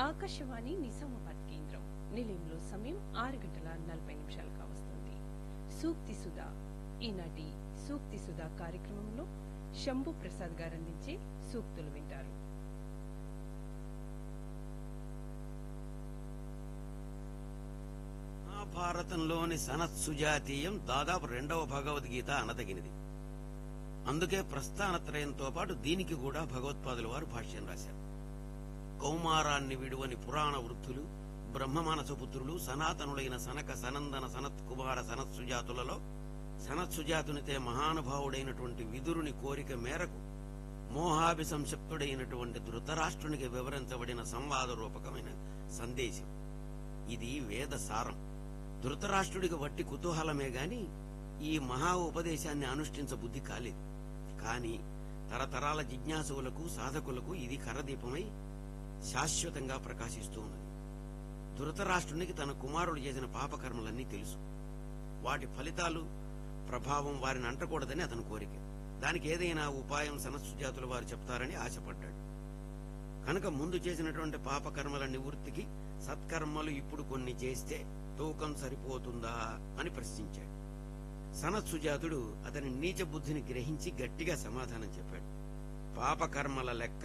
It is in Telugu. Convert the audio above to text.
ఆకాశవాణి నిజామాబాద్ కేంద్రం నిలయంలో సమయం ఆరు గంటల నలభై నిమిషాలు కావస్తుంది సూక్తి సుధా ఈనాటి సూక్తి సుధా కార్యక్రమంలో శంభు ప్రసాద్ గారు అందించే సూక్తులు వింటారు మహాభారతంలోని సనత్ సుజాతీయం దాదాపు రెండవ భగవద్గీత అనదగినది అందుకే ప్రస్థానత్రయంతో పాటు దీనికి కూడా భగవత్పాదుల వారు భాష్యం రాశారు కౌమారాన్ని విడువని పురాణ వృద్ధులు బ్రహ్మమానసపుత్రులు సనాతనులైన సనక సనందన సనత్ కుమార సనత్ సుజాతులలో సనత్ సుజాతునితే మహానుభావుడైనటువంటి విదురుని కోరిక మేరకు మోహాభిసంశప్తుడైనటువంటి ధృతరాష్ట్రునికి వివరించబడిన సంవాద రూపకమైన సందేశం ఇది వేద సారం ధృతరాష్ట్రుడికి వట్టి కుతూహలమే గాని ఈ మహా ఉపదేశాన్ని అనుష్ఠించ బుద్ధి కాలేదు కాని తరతరాల జిజ్ఞాసువులకు సాధకులకు ఇది కరదీపమై శాశ్వతంగా ప్రకాశిస్తూ ఉన్నది ధృతరాష్ట్రునికి తన కుమారుడు చేసిన పాపకర్మలన్నీ తెలుసు వాటి ఫలితాలు ప్రభావం వారిని అంటకూడదని అతని కోరిక దానికి ఏదైనా ఉపాయం సనస్సుజాతుల వారు చెప్తారని ఆశపడ్డాడు కనుక ముందు చేసినటువంటి పాపకర్మల నివృత్తికి సత్కర్మలు ఇప్పుడు కొన్ని చేస్తే తూకం సరిపోతుందా అని ప్రశ్నించాడు సనత్సుజాతుడు అతని నీచ బుద్ధిని గ్రహించి గట్టిగా సమాధానం చెప్పాడు పాపకర్మల లెక్క